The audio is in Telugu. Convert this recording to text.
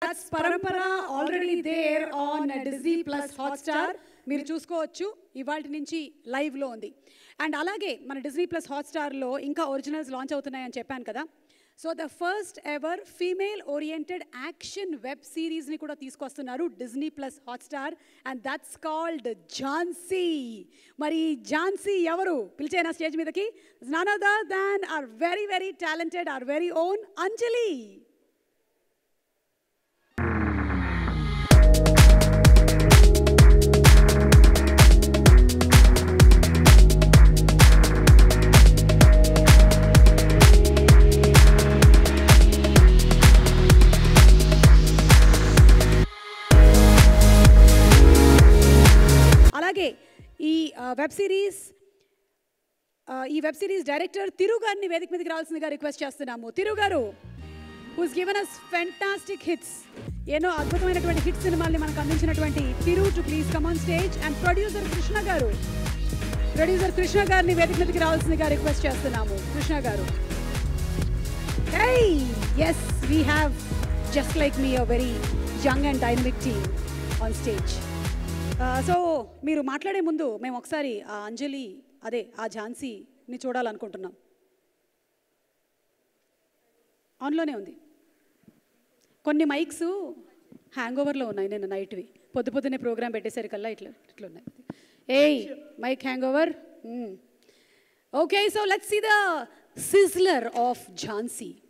That's Parampara already there on Disney Plus Hotstar మీరు చూసుకోవచ్చు ఇవాటి నుంచి లైవ్లో ఉంది అండ్ అలాగే మన డిజ్నీ ప్లస్ హాట్స్టార్లో ఇంకా ఒరిజినల్స్ లాంచ్ అవుతున్నాయని చెప్పాను కదా so the first ever female oriented action web సిరీస్ని కూడా తీసుకొస్తున్నారు Disney Plus Hotstar and that's called Jhansi మరి ఝాన్సీ ఎవరు పిలిచేనా స్టేజ్ మీదకి none other than our very very talented our very own Anjali అలాగే ఈ వెబ్ సిరీస్ ఈ వెబ్ సిరీస్ డైరెక్టర్ తిరు గారిని వేదిక మీదకి రావాల్సిందిగా రిక్వెస్ట్ చేస్తున్నాము తిరు గారు who's given us fantastic hits ఎన్నో అద్భుతమైనటువంటి హిట్ సినిమాల్ని మనకు అందించినటువంటి Thiru to please come on stage and producer Krishna గారు ప్రొడ్యూసర్ కృష్ణ గారిని వేదిక మీదకి రావాల్సిందిగా రిక్వెస్ట్ చేస్తున్నాము కృష్ణ గారు Hey, yes, we have just like me a very young and dynamic team on stage. So మీరు మాట్లాడే ముందు మేము ఒకసారి ఆ అంజలి అదే ఆ ఝాన్సీని చూడాలనుకుంటున్నాం ఆన్లోనే ఉంది కొన్ని మైక్స్ హ్యాంగ్ ఓవర్లో ఉన్నాయి నేను నైట్వి పొద్దు పొద్దున్నే ప్రోగ్రామ్ పెట్టేసరికల్లా ఇట్లా ఇట్లా ఉన్నాయి ఏయ్ mike hang over okay so let's see the sizzler of Jhansi